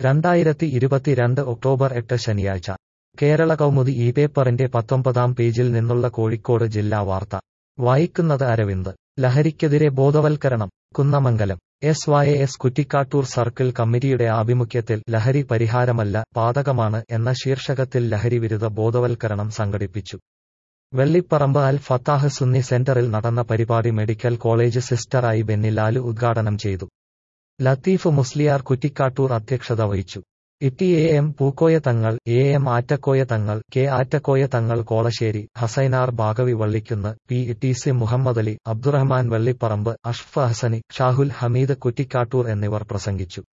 രണ്ടായിരത്തി ഇരുപത്തിരണ്ട് ഒക്ടോബർ എട്ട് ശനിയാഴ്ച കേരള കൗമുദി ഈ പേപ്പറിന്റെ പത്തൊമ്പതാം പേജിൽ നിന്നുള്ള കോഴിക്കോട് ജില്ലാ വാർത്ത വായിക്കുന്നത് അരവിന്ദ് ലഹരിക്കെതിരെ ബോധവൽക്കരണം Kunnamangalam S Y S Kuttikkattoor circle കമ്മിറ്റിയുടെ ആഭിമുഖ്യത്തിൽ ലഹരി പരിഹാരമല്ല പാതകമാണ് എന്ന ശീർഷകത്തിൽ ലഹരിവിരുദ്ധ ബോധവൽക്കരണം സംഘടിപ്പിച്ചു വെള്ളിപ്പറമ്പ് അൽ ഫത്താഹ് സുന്നി സെന്ററിൽ നടന്ന പരിപാടി മെഡിക്കൽ കോളേജ് സിസ്റ്ററായി ബെന്നിലാലു ഉദ്ഘാടനം ചെയ്തു ലത്തീഫ് മുസ്ലിയാർ കുറ്റിക്കാട്ടൂർ അധ്യക്ഷത വഹിച്ചു ഇട്ടി എ എം പൂക്കോയ തങ്ങൾ എ എം ആറ്റക്കോയ തങ്ങൾ K Attakoya Thangal Kolassery Hasainar Baqavi Vallikkunnu P T C Muhammad Ali Abdurahman Vellipparambu അഷ്ഫ് ഹസനി ഷാഹുൽ ഹമീദ് കുറ്റിക്കാട്ടൂർ എന്നിവർ പ്രസംഗിച്ചു